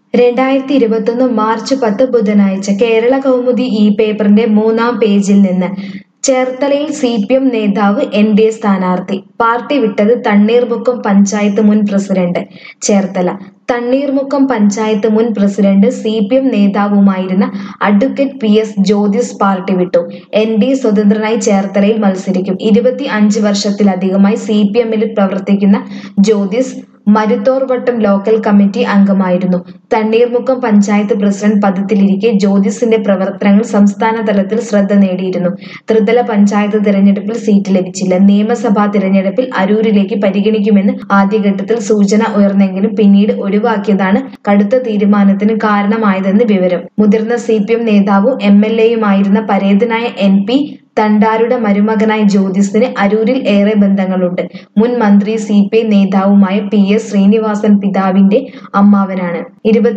രണ്ടായിരത്തി ഇരുപത്തൊന്ന് മാർച്ച് പത്ത് ബുധനാഴ്ച കേരള കൗമുദി ഈ പേപ്പറിന്റെ മൂന്നാം പേജിൽ നിന്ന് ചേർത്തലയിൽ സി പി എം നേതാവ് എൻ ഡി എ സ്ഥാനാർത്ഥി പാർട്ടി വിട്ടത് തണ്ണീർമുക്കം പഞ്ചായത്ത് മുൻ പ്രസിഡന്റ് ചേർത്തല തണ്ണീർമുക്കം പഞ്ചായത്ത് മുൻ പ്രസിഡന്റ് സി പി എം നേതാവുമായിരുന്ന advocate P S Jyothis party വിട്ടു എൻ ഡി എ സ്വതന്ത്രനായി ചേർത്തലയിൽ മത്സരിക്കും ഇരുപത്തി അഞ്ച് വർഷത്തിലധികമായി സി പി എമ്മിൽ പ്രവർത്തിക്കുന്ന ജ്യോതിസ് മരുത്തോർവട്ടം ലോക്കൽ കമ്മിറ്റി അംഗമായിരുന്നു തണ്ണീർമുക്കം പഞ്ചായത്ത് പ്രസിഡന്റ് പദത്തിലിരിക്കെ ജ്യോതിസിന്റെ പ്രവർത്തനങ്ങൾ സംസ്ഥാന തലത്തിൽ ശ്രദ്ധ നേടിയിരുന്നു ത്രിതല പഞ്ചായത്ത് തിരഞ്ഞെടുപ്പിൽ സീറ്റ് ലഭിച്ചില്ല നിയമസഭാ തിരഞ്ഞെടുപ്പിൽ അരൂരിലേക്ക് പരിഗണിക്കുമെന്ന് ആദ്യഘട്ടത്തിൽ സൂചന ഉയർന്നെങ്കിലും പിന്നീട് ഒഴിവാക്കിയതാണ് കടുത്ത തീരുമാനത്തിന് കാരണമായതെന്ന് വിവരം മുതിർന്ന സി പി എം നേതാവും എം എൽ എയുമായിരുന്ന പരേതനായ എൻ പി തണ്ടാരുടെ മരുമകനായ ജ്യോതിസിന് അരൂരിൽ ഏറെ ബന്ധങ്ങളുണ്ട് മുൻ മന്ത്രി സി പി ഐ നേതാവുമായ പി എസ് ശ്രീനിവാസൻ പിതാവിന്റെ അമ്മാവനാണ് ഇരുപത്തി